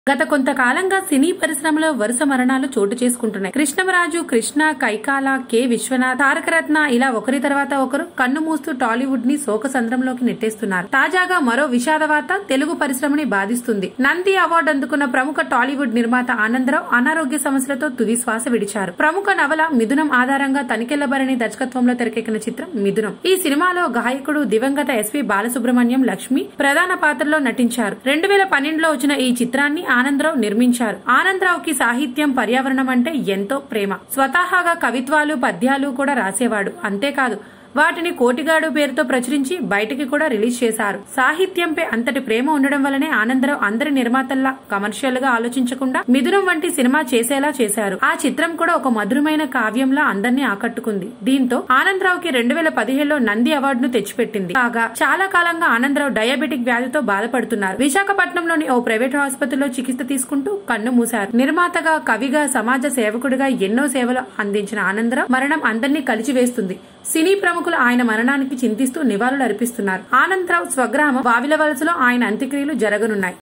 గత కొంతకాలంగా సినీ పరిశ్రమలో వరుస మరణాలు చోటు చేసుకుంటున్నాయి కృష్ణమరాజు కృష్ణ కైకాల కె విశ్వనాథ్ తారకరత్న ఇలా ఒకరి తర్వాత ఒకరు కన్ను మూస్తూ టాలీవుడ్ ని శోకసంద్రంలోకి నెట్టేస్తున్నారు తాజాగా మరో విషాద వార్త తెలుగు పరిశ్రమని బాధిస్తుంది నంది అవార్డు అందుకున్న ప్రముఖ టాలీవుడ్ నిర్మాత ఆనందరావు అనారోగ్య సమస్యలతో తుది శ్వాస విడిచారు ప్రముఖ నవల మిథునం ఆధారంగా తనికెళ్లబరని దర్శకత్వంలో తెరకెక్కిన చిత్రం మిథునం ఈ సినిమాలో గాయకుడు దివంగత ఎస్వి బాలసుబ్రహ్మణ్యం లక్ష్మి ప్రధాన పాత్రలో నటించారు రెండు వేల పన్నెండులో వచ్చిన ఈ చిత్రాన్ని ఆనందరావు నిర్మించారు ఆనందరావుకి సాహిత్యం పర్యావరణం అంటే ఎంతో ప్రేమ స్వతహాగా కవిత్వాలు పద్యాలు కూడా రాసేవాడు అంతేకాదు వాటిని కోటిగాడు పేరుతో ప్రచురించి బయటికి కూడా రిలీజ్ చేశారు సాహిత్యంపై అంతటి ప్రేమ ఉండడం వల్లనే ఆనందరావు అందరి నిర్మాతల్లా కమర్షియల్ గా ఆలోచించకుండా మిథునం వంటి సినిమా చేసేలా చేశారు ఆ చిత్రం కూడా ఒక మధురమైన కావ్యంలా అందరినీ ఆకట్టుకుంది దీంతో ఆనందరావుకి రెండు వేల పదిహేడులో నంది అవార్డును తెచ్చిపెట్టింది కాగా చాలా కాలంగా ఆనందరావు డయాబెటిక్ వ్యాధితో బాధపడుతున్నారు విశాఖపట్నంలోని ఓ ప్రైవేట్ ఆసుపత్రిలో చికిత్స తీసుకుంటూ కన్ను మూశారు నిర్మాతగా కవిగా సమాజ సేవకుడిగా ఎన్నో సేవలు అందించిన ఆనందరావు మరణం అందరినీ కలిచివేస్తుంది సినీ ప్రముఖులు ఆయన మరణానికి చింతిస్తూ నివాళులు అర్పిస్తున్నారు ఆనందరావు స్వగ్రామం వావిలవలసలో ఆయన అంత్యక్రియలు జరగనున్నాయి